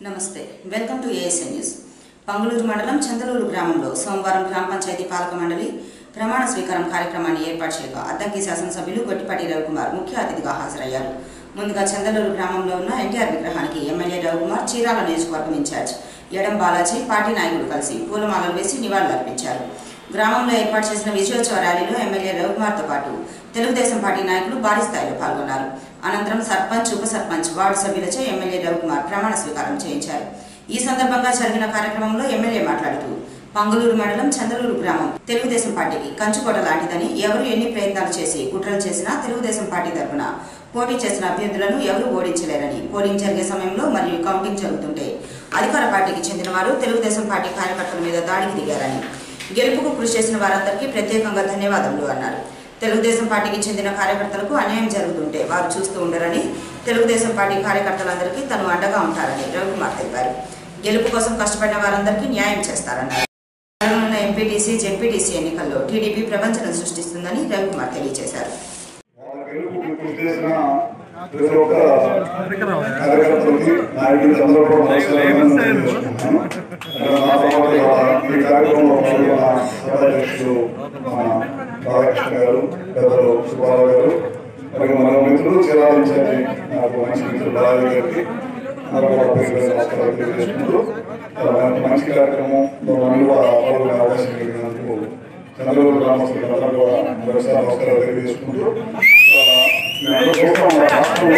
నమస్తే welcome to ASN news Panguluru మండలం చందలూరు గ్రామంలో సోమవారం గ్రామ పంచాయతీ పాలక మండలి ప్రమాణ స్వీకారం కార్యక్రమాన్ని ఏర్పాటు చేయగా అద్దంకి శాసనసభ్యులు గొట్టిపాటి రవికుమార్ ముఖ్య అతిథిగా హాజరయ్యారు ముందుగా చందలూరు గ్రామంలో ఉన్న ఎన్టీఆర్ విగ్రహానికి ఎమ్మెల్యే రవికుమార్ చీరాల నియోజకవర్గం ఇన్ఛార్జ్ ఎడం బాలాజీ పార్టీ నాయకులు కలిసి పూలమాలలు వేసి నివాళులర్పించారు గ్రామంలో ఏర్పాటు చేసిన విజయోత్సవ ర్యాలీలో ఎమ్మెల్యే రవికుమార్తో పాటు తెలుగుదేశం పార్టీ నాయకులు భారీ స్థాయిలో పాల్గొన్నారు అనంతరం సర్పంచ్ ఉప సర్పంచ్ వార్డు సభ్యులచే ఎమ్మెల్యే రవికుమార్ ప్రమాణ స్వీకారం చేయించారు ఈ సందర్భంగా జరిగిన కార్యక్రమంలో ఎమ్మెల్యే మాట్లాడుతూ పంగులూరు మండలం చంద్రలూరు గ్రామం తెలుగుదేశం పార్టీకి కంచుకోట లాంటిదని ఎవరు ఎన్ని ప్రయత్నాలు చేసి కుట్రలు చేసినా తెలుగుదేశం పార్టీ తరఫున పోటీ చేసిన అభ్యర్థులను ఎవరూ ఓడించలేరని పోలింగ్ జరిగే సమయంలో మరియు కౌంటింగ్ జరుగుతుంటే అధికార పార్టీకి చెందిన వారు తెలుగుదేశం పార్టీ కార్యకర్తల మీద దాడికి దిగారని గెలుపుకు కృషి చేసిన వారందరికీ ప్రత్యేకంగా ధన్యవాదములు అన్నారు తెలుగుదేశం పార్టీకి చెందిన కార్యకర్తలకు అన్యాయం జరుగుతుంటే వారు చూస్తూ ఉండరని తెలుగుదేశం పార్టీ కార్యకర్తలందరికీ తను అండగా ఉంటారని రవికుమార్ తెలిపారు గెలుపు కోసం కష్టపడిన వారందరికీ న్యాయం చేస్తారన్నారు రానున్న ఎంపీటీసీ జెడ్పీటీసీ ఎన్నికల్లో టీడీపీ ప్రపంచం సృష్టిస్తుందని రవికుమార్ తెలియజేశారు వాళ్ళ గెలుపుకి కృషి చేసిన ప్రతి ఒక్క కార్యకర్తలకి నాయకులకి అందరూ కూడా నమస్కారాలు తెలియజేస్తున్నాను. నా తర్వాత ఈ కార్యక్రమంలో పాల్గొన్న సభాధ్యక్షుడు మన బాలకృష్ణ గారు పెద్దలు సుబ్బారావు గారు మరియు మన మిత్రులు చిరాలించండి నాకు మంచి మిత్రులు బాలాజీ గారికి అందరూ కూడా పేరు పేరు నమస్కారాలు తెలియజేసుకుంటూ చాలా మంచి కార్యక్రమంలో నన్ను కూడా పాల్గొనే అవకాశం కలిగినందుకు చంద్రబాబు గ్రామస్తులకు అందరూ కూడా మరోసారి నమస్కారాలు తెలియజేసుకుంటూ ఆ, మేము చూస్తాం మన రాష్ట్రంలో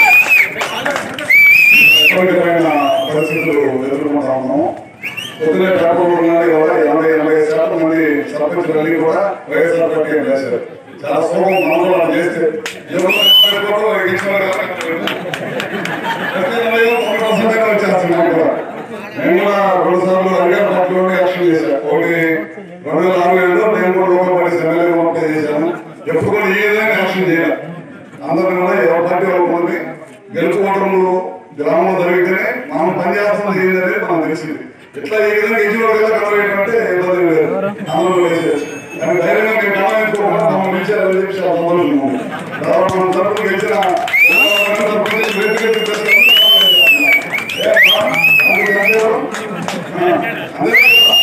ఇబ్బందికరమైన పరిస్థితులు ఎదుర్కొంటా ఉన్నాము పొద్దునే పేపర్లు ఉన్నాయి కదా ఎనభై ఎనభై శాతం మంది సర్పంచులన్నీ కూడా వైఎస్ఆర్ పార్టీ వేశారు చాలా సులభం మనం కూడా అలా చేస్తే ఎవరు కూడా గెలిచిన వారు ప్రతి ఎనభై తొంభై పర్సెంట్ వచ్చేస్తుంది మాకు కూడా నేను కూడా రెండు సార్లు అడిగారు పార్టీలోనే యాక్షన్ చేశాను ఒకటి రెండు వేల నాలుగు ఏడులో నేను కూడా లోకల్ పార్టీ ఎమ్మెల్యే అప్లై చేశాను ఎప్పుడు కూడా ఏ విధంగా యాక్షన్ చేయాలి అందరినీ కూడా ఎవరి పార్టీ వాళ్ళని గెలుపు ఓటములు గ్రామంలో జరిగితేనే మనం పనిచేస్తున్నది ఏంటంటే మనకు తెలిసింది ఇట్లా ఈ విధంగా ఇంట్లో కనబడేటంటే ఇబ్బంది లేదు అందరూ వేసేది కానీ ధైర్యంగా మేము కావాలనుకుంటున్నాం మమ్మల్ని గెలిచారని చెప్పి చాలా సంతోషం ఉంది. తర్వాత మన తరపున గెలిచిన తరపున వ్యక్తిగత ప్రశ్నలు ఏ, అందుకు అందరూ, ఆ, అందరూ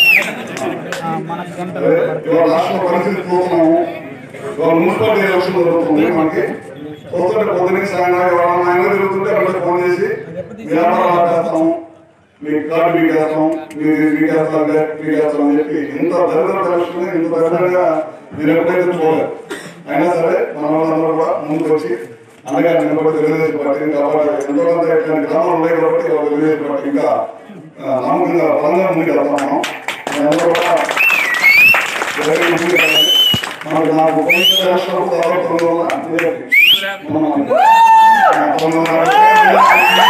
ఇవాళ రాష్ట్ర పరిస్థితి చూస్తున్నాము ఇవాళ మున్సిపాలిటీ ఎలక్షన్ జరుగుతుంది మనకి చూస్తుంటే పొద్దున్న సాయంత్రం ఎవరైనా ఆయన తిరుగుతుంటే వాళ్ళకి ఫోన్ చేసి మీ వ్యాపారం ఆపేస్తాం మీ కార్డు మీకు వేస్తాం మీ మీకు వేస్తాం మీకు వేస్తాం అని చెప్పి ఇంత దరిద్ర పరిస్థితిని ఇంత దరిద్రంగా మీరు ఎప్పుడైతే చూడలేదు అయినా సరే మన వాళ్ళందరూ కూడా ముందుకు వచ్చి అనగా నిలబడి తెలుగుదేశం పార్టీని కాపాడాలి ఎంతో కొంత ఇట్లాంటి గ్రామాలు ఉన్నాయి కాబట్టి ఇవాళ తెలుగుదేశం పార్టీ ఇంకా ఆ, నమ్మకంగా బలంగా ముందుకు వెళ్తాం మనం అందరూ కూడా ఇరవై ముందుకు వెళ్ళాలి మనకు నాకు ఉపయోగించే రాష్ట్రాలు దాదాపు రెండు వందల ఇరవై. మనం ఆ, తొమ్మిది వందల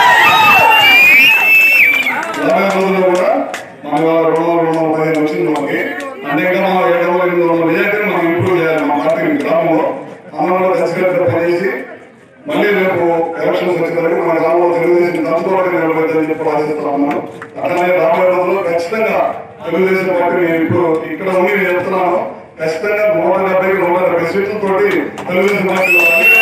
యాభై రోజుల్లో కూడా మన రెండు వందల రెండు వందల పదిహేను వచ్చింది మనకి అంటే ఇంకా మనం ఏడు వందల ఎనిమిది వందల మెజార్టీని మనం ఇంప్రూవ్ చేయాలి మన పార్టీ గ్రామంలో అందరూ కూడా కలిసికట్టుగా పనిచేసి మళ్ళీ రేపు ఎలక్షన్స్ వచ్చిన మన గ్రామంలో తెలుగుదేశం తప్పుకోవడం నిలబెట్టని చెప్పి ఆశిస్తా ఉన్నాను అట్లానే రాబోయే రోజుల్లో ఖచ్చితంగా తెలుగుదేశం పార్టీ నేను ఇప్పుడు ఇక్కడ ఉండి నేను చెప్తున్నాను ఖచ్చితంగా నూట డెబ్బై నూట డెబ్బై సీట్లతోటి తెలుగుదేశం పార్టీ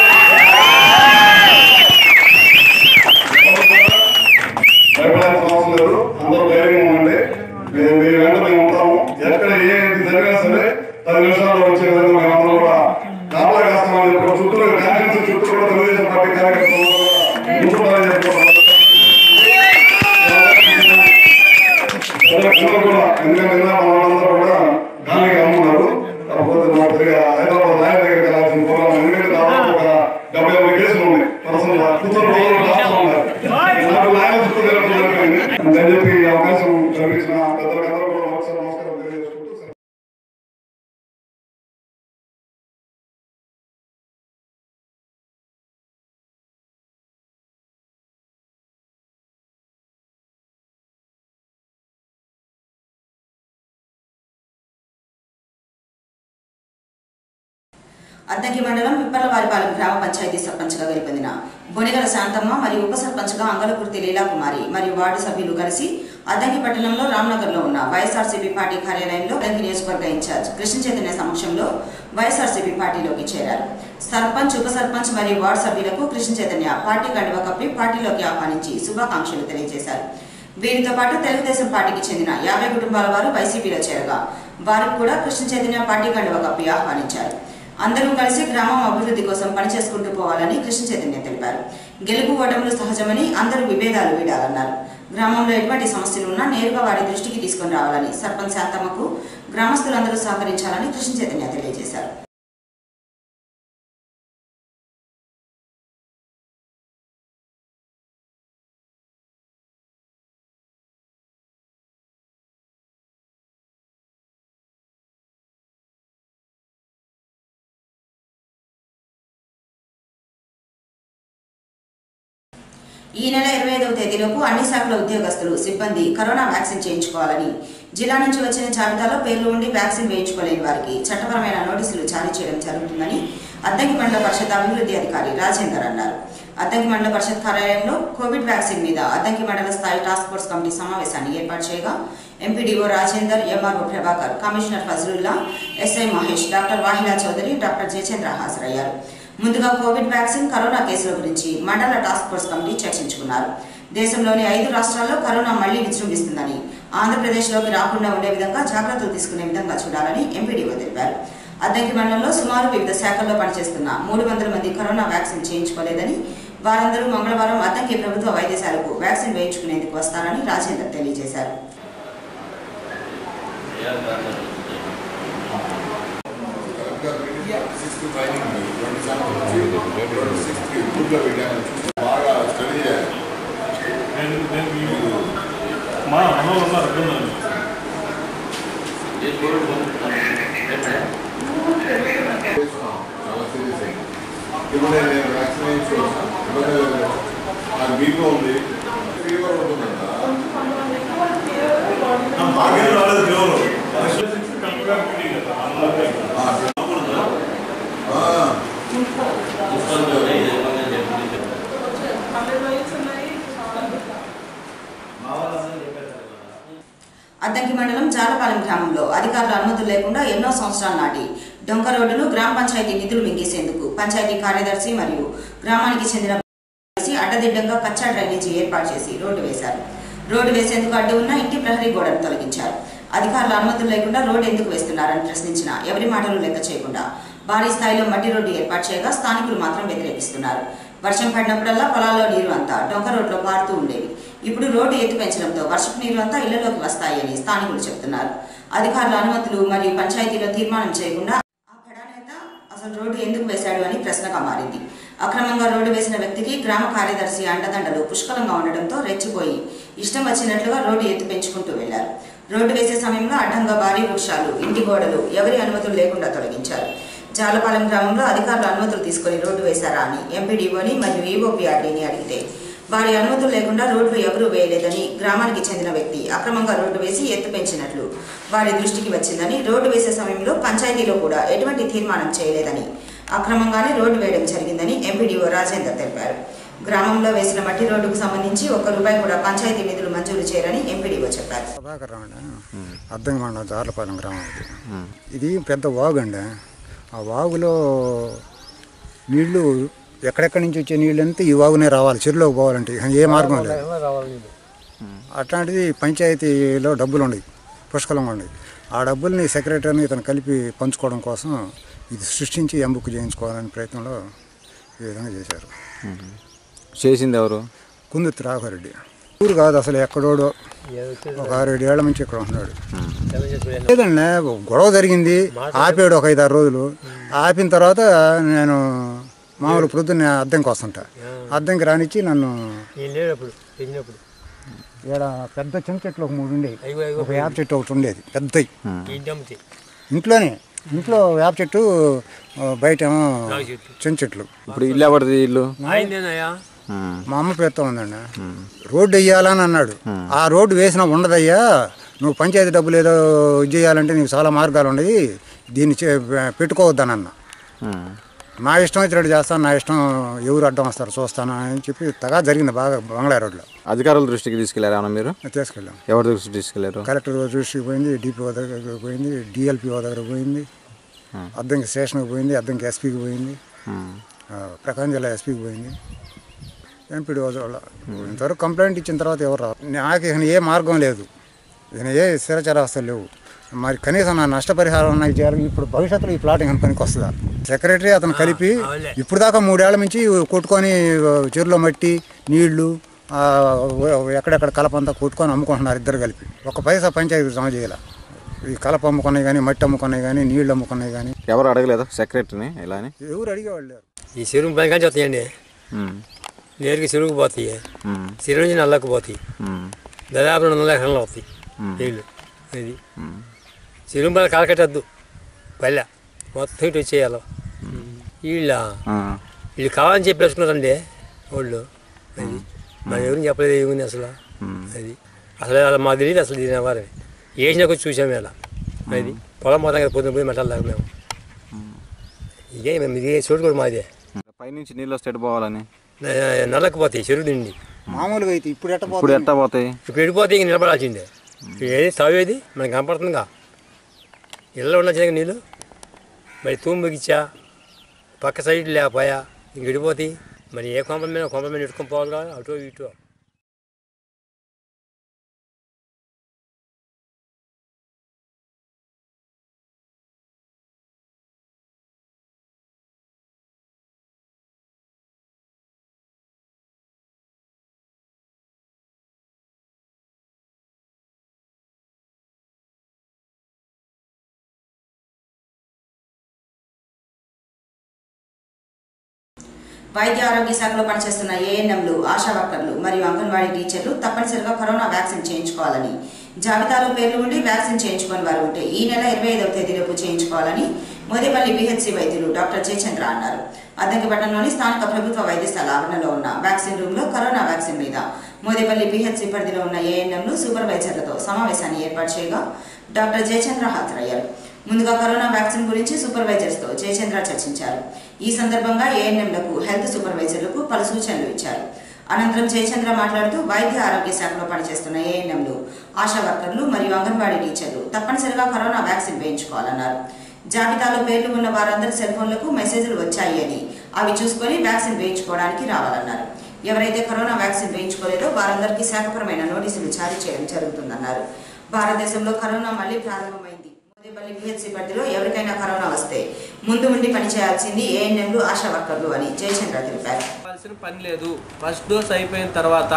భయపడాల్సిన అవసరం లేదు అందరూ ధైర్యంగా ఉండండి మేము మీ వెంట మేము ఉంటాము ఎక్కడ ఏది జరిగినా సరే పది నిమిషాల్లో వచ్చే విధంగా మేము అందరం కూడా కాపలా కాస్తామని చెప్పి చుట్టూ క్యాంటీన్స్ చుట్టూ కూడా తెలుగుదేశం పార్టీ కార్యకర్తలు కూడా ఉంటున్నారని చెప్పుకుంటున్నాం అందరూ కూడా ఎందుకంటే నిన్న మన వాళ్ళందరూ కూడా గాలికి అమ్మున్నారు కాకపోతే మాకు తెలియ హైదరాబాద్ నాయన దగ్గరికి వెళ్ళాల్సిన ప్రోగ్రాం ఎందుకంటే దాదాపు ఒక డెబ్బై ఎనభై కేసులు ఉన్నాయి పర్సనల్ కూతురు రోజులు రాస్తా ఉన్నారు నాకు నాయన చుట్టూ తిరగడం జరిగింది అని చెప్పి ఈ అవకాశం కల్పించిన పెద్దలకు అందరూ కూడా ఒకసారి నమస్కారం తెలియజేసుకుంటూ సెలవు. అద్దంకి మండలం పిప్పలవారిపాలెం గ్రామ పంచాయతీ సర్పంచ్గా గెలుపొందిన బొనిగల శాంతమ్మ మరియు ఉప సర్పంచ్గా అంగలకుర్తి లీలాకుమారి మరియు వార్డు సభ్యులు కలిసి అద్దంకి పట్టణంలో రామ్నగర్లో ఉన్న వైఎస్ఆర్సీపీ పార్టీ కార్యాలయంలో అద్దంకి నియోజకవర్గ ఇన్ఛార్జ్ కృష్ణ చైతన్య సమక్షంలో వైఎస్ఆర్సీపీ పార్టీలోకి చేరారు సర్పంచ్ ఉప సర్పంచ్ మరియు వార్డు సభ్యులకు కృష్ణ చైతన్య పార్టీ కండువ కప్పి పార్టీలోకి ఆహ్వానించి శుభాకాంక్షలు తెలియజేశారు వీరితో పాటు తెలుగుదేశం పార్టీకి చెందిన యాభై కుటుంబాల వారు వైసీపీలో చేరగా వారికి కూడా కృష్ణ చైతన్య పార్టీ కండువ కప్పి ఆహ్వానించారు అందరూ కలిసి గ్రామం అభివృద్ధి కోసం పనిచేసుకుంటూ పోవాలని కృష్ణ చైతన్య తెలిపారు గెలుపు ఓటములు సహజమని అందరూ విభేదాలు వీడాలన్నారు గ్రామంలో ఎటువంటి సమస్యలు ఉన్నా నేరుగా వారి దృష్టికి తీసుకొని రావాలని సర్పంచ్ శాంతమ్మకు గ్రామస్తులందరూ సహకరించాలని కృష్ణ చైతన్య తెలియజేశారు ఈ నెల ఇరవై ఐదవ తేదీలోపు అన్ని శాఖల ఉద్యోగస్తులు సిబ్బంది కరోనా వ్యాక్సిన్ చేయించుకోవాలని జిల్లా నుంచి వచ్చిన జాబితాలో పేర్లు ఉండి వ్యాక్సిన్ వేయించుకోలేని వారికి చట్టపరమైన నోటీసులు జారీ చేయడం జరుగుతుందని అద్దంకి మండల పరిషత్ అభివృద్ధి అధికారి రాజేందర్ అన్నారు అద్దంకి మండల పరిషత్ కార్యాలయంలో కోవిడ్ వ్యాక్సిన్ మీద అద్దంకి మండల స్థాయి టాస్క్ ఫోర్స్ కమిటీ సమావేశాన్ని ఏర్పాటు చేయగా MPDO Rajender MRO Prabhakar commissioner Fazalullah SI Mahesh doctor Vahila Chowdary doctor Jayachandra హాజరయ్యారు ముందుగా కోవిడ్ వ్యాక్సిన్ కరోనా కేసుల గురించి మండల టాస్క్ ఫోర్స్ కమిటీ చర్చించుకున్నారు దేశంలోని ఐదు రాష్ట్రాల్లో కరోనా మళ్లీ విజృంభిస్తుందని ఆంధ్రప్రదేశ్లోకి రాకుండా ఉండే విధంగా జాగ్రత్తలు తీసుకునే విధంగా చూడాలని ఎంపీడీఓ తెలిపారు అద్దంకి మండలంలో సుమారు వివిధ శాఖల్లో పనిచేస్తున్న మూడు వందల మంది కరోనా వ్యాక్సిన్ చేయించుకోలేదని వారందరూ మంగళవారం అద్దంకి ప్రభుత్వ వైద్యశాలకు వ్యాక్సిన్ వేయించుకునేందుకు వస్తారని రాజేందర్ తెలియజేశారు బాగా స్టడీ చేయాలి నేను నేను మీకు మా మనోళ్ళు ఉన్నారు అడ్డున్నారు చేస్తున్నాం. చాలా సీరియస్ అయింది ఇప్పుడు నేను వ్యాక్సిన్ వేయించుకున్నాను ఇబ్బంది లేదు నాకు మీకు ఉంది ఫీవర్ ఉంటుందంట మాకే రాలేదు కేవలం కరెక్ట్గా మీటింగ్ కదా అందరికీ. ఆ, ఆ, అద్దంకి మండలం జాలపాలెం గ్రామంలో అధికారుల అనుమతులు లేకుండా ఎన్నో సంవత్సరాల నాటి డొంక రోడ్డును గ్రామ పంచాయతీ నిధులు మింగేసేందుకు పంచాయతీ కార్యదర్శి మరియు గ్రామానికి చెందిన కలిసి అడ్డదిడ్డంగా కచ్చా డ్రైనేజీ ఏర్పాటు చేసి రోడ్డు వేశారు రోడ్డు వేసేందుకు అడ్డు ఉన్న ఇంటి ప్రహరీ గోడను తొలగించారు అధికారుల అనుమతులు లేకుండా రోడ్డు ఎందుకు వేస్తున్నారని ప్రశ్నించిన ఎవరి మాటలు లెక్క చేయకుండా భారీ స్థాయిలో మట్టి రోడ్డు ఏర్పాటు చేయగా స్థానికులు మాత్రం వ్యతిరేకిస్తున్నారు వర్షం పడినప్పుడల్లా పొలాల్లో నీరు అంతా డొంక రోడ్లో పారుతూ ఉండేవి ఇప్పుడు రోడ్డు ఎత్తు పెంచడంతో వర్షపు నీరు అంతా ఇళ్లలోకి వస్తాయని స్థానికులు చెబుతున్నారు అధికారుల అనుమతులు మరియు పంచాయతీలో తీర్మానం చేయకుండా ఆ బడా నేత అసలు రోడ్డు ఎందుకు వేశాడు అని ప్రశ్నగా మారింది అక్రమంగా రోడ్డు వేసిన వ్యక్తికి గ్రామ కార్యదర్శి అండదండలు పుష్కలంగా ఉండడంతో రెచ్చిపోయి ఇష్టం వచ్చినట్లుగా రోడ్డు ఎత్తు పెంచుకుంటూ వెళ్లారు రోడ్డు వేసే సమయంలో అడ్డంగా భారీ వృక్షాలు ఇంటి గోడలు ఎవరి అనుమతులు లేకుండా తొలగించారు జాలపాలెం గ్రామంలో అధికారులు అనుమతులు తీసుకుని రోడ్డు వేశారా అని ఎంపీడీఓని మరియు ఈఓపీఆర్డీని అడిగితే వారి అనుమతులు లేకుండా రోడ్లు ఎవరూ వేయలేదని గ్రామానికి చెందిన వ్యక్తి అక్రమంగా రోడ్డు వేసి ఎత్తు పెంచినట్లు వారి దృష్టికి వచ్చిందని రోడ్డు వేసే సమయంలో పంచాయతీలో కూడా ఎటువంటి తీర్మానం చేయలేదని అక్రమంగానే రోడ్డు వేయడం జరిగిందని ఎంపీడీఓ రాజేందర్ తెలిపారు గ్రామంలో వేసిన మట్టి రోడ్డుకు సంబంధించి ఒక్క రూపాయి కూడా పంచాయతీ నిధులు మంజూరు చేయరని ఎంపీడీఓ చెప్పారు ప్రభాకర్ అండి అర్థం మండలం దార్లపాలెం గ్రామం ఇది ఇది పెద్ద వాగు అండి ఆ వాగులో నీళ్లు ఎక్కడెక్కడి నుంచి వచ్చే నీళ్ళు అంతా ఈ వాగునే రావాలి చెరువులోకి పోవాలంటే ఇక ఏ మార్గం లేదు అట్లాంటిది పంచాయతీలో డబ్బులు ఉండవు పుష్కలంగా ఉండవు ఆ డబ్బుల్ని సెక్రటరీని ఇతను కలిపి పంచుకోవడం కోసం ఇది సృష్టించి ఎంబుక్ చేయించుకోవాలనే ప్రయత్నంలో ఈ విధంగా చేశారు చేసింది ఎవరు కుందుర్తి రాఘవరెడ్డి ఊరు కాదు అసలు ఎక్కడోడో ఒక ఆరేడు ఏళ్ల నుంచి ఇక్కడ ఉంటున్నాడు లేదండి గొడవ జరిగింది ఆపాడు ఒక ఐదారు రోజులు ఆపిన తర్వాత నేను మామూలు ప్రొద్దున్న అద్దెంకి వస్తుంటా అద్దెంకి రానిచ్చి నన్ను నేను లేనప్పుడు తెచ్చినప్పుడు ఇక్కడ పెద్ద చింత చెట్లు ఒక మూడు ఉండేవి అయ్యో అయ్యో ఒక వేప చెట్టు ఒకటి ఉండేది పెద్దవి ఇంటి అమ్మితే ఇంట్లోనే ఇంట్లో వేప చెట్టు ఆ, బయట ఏమో రాగి చెట్టు చింత చెట్లు ఇప్పుడు ఇల్లు ఎవరిది ఇల్లు ఆయనదేనాయా ఉమ్. మా అమ్మ పేరుతో ఉందండి రోడ్డు వేయాలని అన్నాడు ఆ రోడ్డు వేసినా ఉండదయ్యా నువ్వు పంచాయతీ డబ్బులు ఏదో ఇది చేయాలంటే నీకు చాలా మార్గాలు ఉన్నాయి దీన్ని చే- పెట్టుకోవద్దని అన్న ఉమ్. నా ఇష్టం వచ్చినట్టు చేస్తాను నా ఇష్టం ఎవరు అడ్డం వస్తారు చూస్తాను అని చెప్పి తగా జరిగింది బాగా బంగ్లా రోడ్లో అధికారుల దృష్టికి తీసుకెళ్లారా మీరు తీసుకెళ్ళాం ఎవరి దృష్టికి తీసుకెళ్లారు కలెక్టర్ దృష్టికి పోయింది డిపిఓ దగ్గరికి పోయింది డిఎల్పిఓ దగ్గర పోయింది అద్దంకి స్టేషన్కి పోయింది అద్దంకి ఎస్పీకి పోయింది ఆ, ప్రకాశం జిల్లా ఎస్పీకి పోయింది ఎంపీడీ వాళ్ళ ఇంతవరకు కంప్లైంట్ ఇచ్చిన తర్వాత ఎవరు రారు నాకు ఇక ఏ మార్గం లేదు ఇక ఏ స్థిరచరాస్తులు లేవు మరి కనీసం నా నష్టపరిహారం అన్న ఇచ్చారు ఇప్పుడు భవిష్యత్తులో ఈ ప్లాట్ ఇంకా పనికి వస్తుందా సెక్రటరీ అతను కలిపి ఇప్పుడు దాకా మూడేళ్ల నుంచి కొట్టుకొని చెరువులో మట్టి నీళ్లు ఆ, ఎక్కడెక్కడ కలప అంతా కొట్టుకొని అమ్ముకుంటున్నారు ఇద్దరు కలిపి ఒక పైసా పంచాయతీ జమ చేయాల ఈ కలప అమ్ముకున్నాయి కానీ మట్టి అమ్ముకున్నాయి కానీ నీళ్లు అమ్ముకున్నాయి కానీ ఎవరు అడగలేదు సెక్రటరీని ఇలా అని ఎవరు అడిగేవాళ్ళు లేరు ఈ చెరువు పని కానీ వస్తాయండి ఉమ్, నేరుగా చెరువుకు పోతాయి ఉమ్, చెరువు నుంచి నల్లకు పోతాయి ఉమ్, దాదాపు రెండు వందల ఎకరాలు వస్తాయి నీళ్ళు ఇది చెరువు పని కాలకట్టద్దు పల్లె మొత్తం ఇటు వచ్చేయాలి వీళ్ళ ఆ, వీళ్ళు కావాలని చెప్పేసుకున్నారండి వాళ్ళు అది మనం ఎవరిని చెప్పలేదు ఏముంది అసలు అది అసలు అలా మాకు తెలియదు అసలు దీని వారని వేసినా వచ్చి చూసాము ఇలా అది పొలం మొత్తం కదా పొద్దున పోయి మెట్టాలి మేము ఇదే మేము ఇదే చోటు కూడా మాదే పైనుంచి నీళ్ళు వస్తే ఎటు పోవాలని న- నల్లకి పోతాయి చెరువు నిండి మామూలుగా అయితే ఇప్పుడు ఎట్ట ఇప్పుడు ఎట్టా పోతాయి ఇప్పుడు వెళ్ళిపోతే ఇంక నిలబడాల్సిందే ఏది తావేది మనకి కనపడుతుందిగా ఇళ్ళలో ఉన్న చిన్న నీళ్ళు మరి తూంబుకిచ్చా పక్క సైడ్ లేకపోయా ఇంక విడిపోతాయి మరి ఏ కొంపల మీద కొంపల మీద ఇట్టుకొని పోవాలి కదా అటు ఇటు వైద్య ఆరోగ్య శాఖలో పనిచేస్తున్న ఏఎన్ఎంలు ఆశా వర్కర్లు మరియు అంగన్వాడీ టీచర్లు తప్పనిసరిగా కరోనా వ్యాక్సిన్ చేయించుకోవాలని జాబితాలో పేర్లు ఉండి వ్యాక్సిన్ చేయించుకొని వారు ఉంటే ఈ నెల ఇరవై ఐదవ తేదీలోపు చేయించుకోవాలని మోదేపల్లి బిహెచ్సి వైద్యులు డాక్టర్ జయచంద్ర అన్నారు అద్దంకిపట్నంలోని స్థానిక ప్రభుత్వ వైద్యశాల ఆవరణలో ఉన్న వ్యాక్సిన్ రూమ్ లో కరోనా వ్యాక్సిన్ మీద మోదేపల్లి బిహెచ్సి పరిధిలో ఉన్న ఏఎన్ఎంలు సూపర్వైజర్లతో సమావేశాన్ని ఏర్పాటు చేయగా డాక్టర్ జయచంద్ర హాజరయ్యారు ముందుగా కరోనా వ్యాక్సిన్ గురించి సూపర్వైజర్స్ తో జయచంద్ర చర్చించారు ఈ సందర్భంగా ఏఎన్ఎంలకు హెల్త్ సూపర్వైజర్లకు పలు సూచనలు ఇచ్చారు అనంతరం జయచంద్ర మాట్లాడుతూ వైద్య ఆరోగ్య శాఖలో పనిచేస్తున్న ఏఎన్ఎంలు ఆశా వర్కర్లు మరియు అంగన్వాడీ టీచర్లు తప్పనిసరిగా కరోనా వ్యాక్సిన్ వేయించుకోవాలన్నారు జాబితాలో పేర్లు ఉన్న వారందరి సెల్ ఫోన్లకు మెసేజ్లు వచ్చాయి అని అవి చూసుకొని వ్యాక్సిన్ వేయించుకోవడానికి రావాలన్నారు ఎవరైతే కరోనా వ్యాక్సిన్ వేయించుకోలేదో వారందరికీ శాఖపరమైన నోటీసులు జారీ చేయడం జరుగుతుందన్నారు భారతదేశంలో కరోనా మళ్లీ ప్రారంభమైంది మోదేపల్లి బిహెచ్సి పరిధిలో ఎవరికైనా కరోనా వస్తే ముందు ఉండి పనిచేయాల్సింది ఏఎన్ఎంలు ఆశా వర్కర్లు అని జయచంద్ర తెలిపారు చెప్పాల్సిన పని లేదు ఫస్ట్ డోస్ అయిపోయిన తర్వాత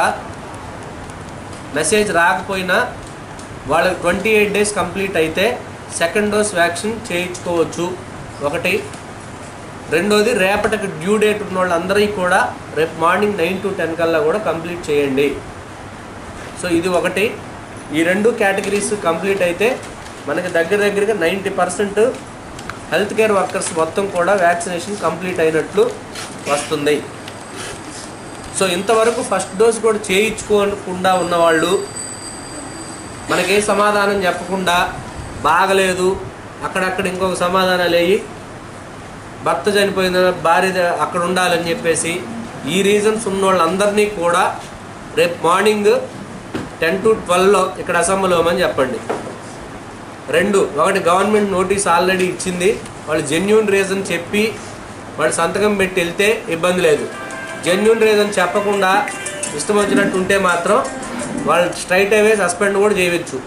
మెసేజ్ రాకపోయినా వాళ్ళకి ట్వంటీ ఎయిట్ డేస్ కంప్లీట్ అయితే సెకండ్ డోస్ వ్యాక్సిన్ చేయించుకోవచ్చు ఒకటి రెండోది రేపటికి డ్యూ డేట్ ఉన్న వాళ్ళందరికీ కూడా రేపు మార్నింగ్ నైన్ టు టెన్ కల్లా కూడా కంప్లీట్ చేయండి సో ఇది ఒకటి ఈ రెండు కేటగిరీస్ కంప్లీట్ అయితే మనకి దగ్గర దగ్గరగా ninety percent health care workers మొత్తం కూడా వ్యాక్సినేషన్ కంప్లీట్ అయినట్లు వస్తుంది సో ఇంతవరకు ఫస్ట్ డోస్ కూడా చేయించుకోకుండా ఉన్నవాళ్ళు మనకే సమాధానం చెప్పకుండా బాగలేదు అక్కడక్కడ ఇంకొక సమాధానాలు వేయి భర్త చనిపోయిన భార్య ద- అక్కడ ఉండాలని చెప్పేసి ఈ రీజన్స్ ఉన్న వాళ్ళందరినీ కూడా రేపు మార్నింగ్ టెన్ టు ట్వెల్వ్లో ఇక్కడ అసెంబ్లీలో అని చెప్పండి రెండు ఒకటి గవర్నమెంట్ నోటీస్ ఆల్రెడీ ఇచ్చింది వాళ్ళు జెన్యున్ రీజన్ చెప్పి వాళ్ళు సంతకం పెట్టి వెళ్తే ఇబ్బంది లేదు జెన్యున్ రీజన్ చెప్పకుండా ఇష్టం వచ్చినట్టు ఉంటే మాత్రం వాళ్ళు స్ట్రైట్ అవే సస్పెండ్ కూడా చేయవచ్చు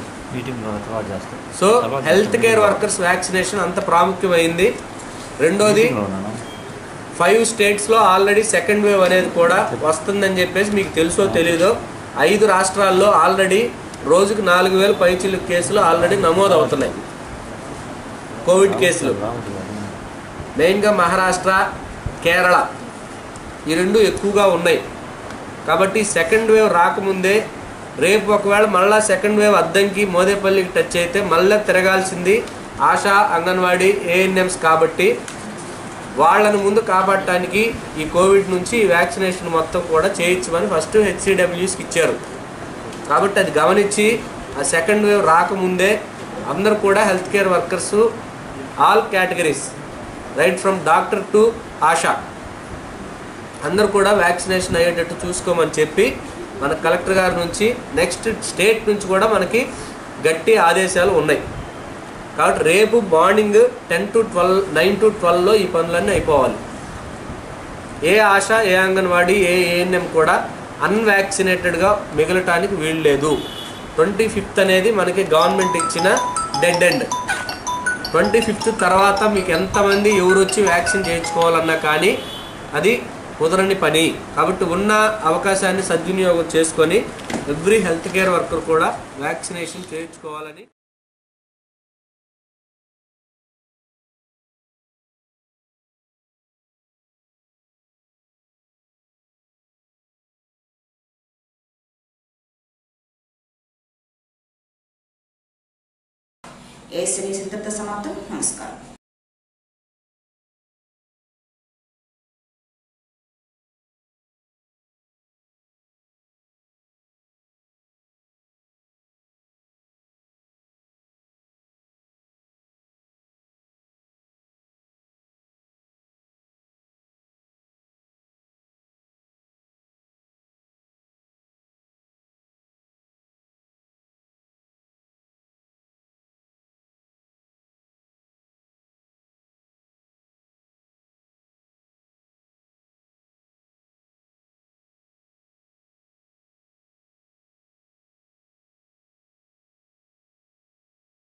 so health care workers vaccination అంత ప్రాముఖ్యమైంది రెండోది ఫైవ్ స్టేట్స్లో ఆల్రెడీ సెకండ్ వేవ్ అనేది కూడా వస్తుందని చెప్పేసి మీకు తెలుసో తెలీదో ఐదు రాష్ట్రాల్లో ఆల్రెడీ రోజుకు నాలుగు వేల పైచిలు కేసులు ఆల్రెడీ నమోదు అవుతున్నాయి కోవిడ్ కేసులు మెయిన్గా మహారాష్ట్ర కేరళ ఈ రెండు ఎక్కువగా ఉన్నాయి కాబట్టి సెకండ్ వేవ్ రాకముందే రేపు ఒకవేళ మళ్ళా సెకండ్ వేవ్ అద్దంకి మోదేపల్లికి టచ్ అయితే మళ్ళీ తిరగాల్సింది ఆశా అంగన్వాడీ ఏఎన్ఎంస్ కాబట్టి వాళ్ళను ముందు కాపాడటానికి ఈ కోవిడ్ నుంచి ఈ వ్యాక్సినేషన్ మొత్తం కూడా చేయించమని ఫస్ట్ హెచ్సిడబ్ల్యూస్కి ఇచ్చారు కాబట్టి అది గమనించి ఆ సెకండ్ వేవ్ రాకముందే అందరూ కూడా health care workers all categories right from doctor to ASHA అందరూ కూడా వ్యాక్సినేషన్ అయ్యేటట్టు చూసుకోమని చెప్పి మన కలెక్టర్ గారి నుంచి నెక్స్ట్ స్టేట్ నుంచి కూడా మనకి గట్టి ఆదేశాలు ఉన్నాయి కాబట్టి రేపు morning ten to twelve nine to ట్వెల్వ్లో ఈ పనులన్నీ అయిపోవాలి ఏ ఆశ ఏ అంగన్వాడీ ఏ ఏఎన్ఎం కూడా అన్వాక్సినేటెడ్గా మిగలటానికి వీల్లేదు ట్వంటీ ఫిఫ్త్ అనేది మనకి గవర్నమెంట్ ఇచ్చిన డెడ్ ఎండ్ ట్వంటీ ఫిఫ్త్ తర్వాత మీకు ఎంతమంది ఎవరు వచ్చి వ్యాక్సిన్ చేయించుకోవాలన్నా కానీ అది కుదరని పని కాబట్టి ఉన్న అవకాశాన్ని సద్వినియోగం చేసుకొని ఎవ్రీ హెల్త్ కేర్ వర్కర్ కూడా వ్యాక్సినేషన్ చేయించుకోవాలని ఏఎస్ఎన్ న్యూస్ ఇంతటితో సమాప్తం నమస్కారం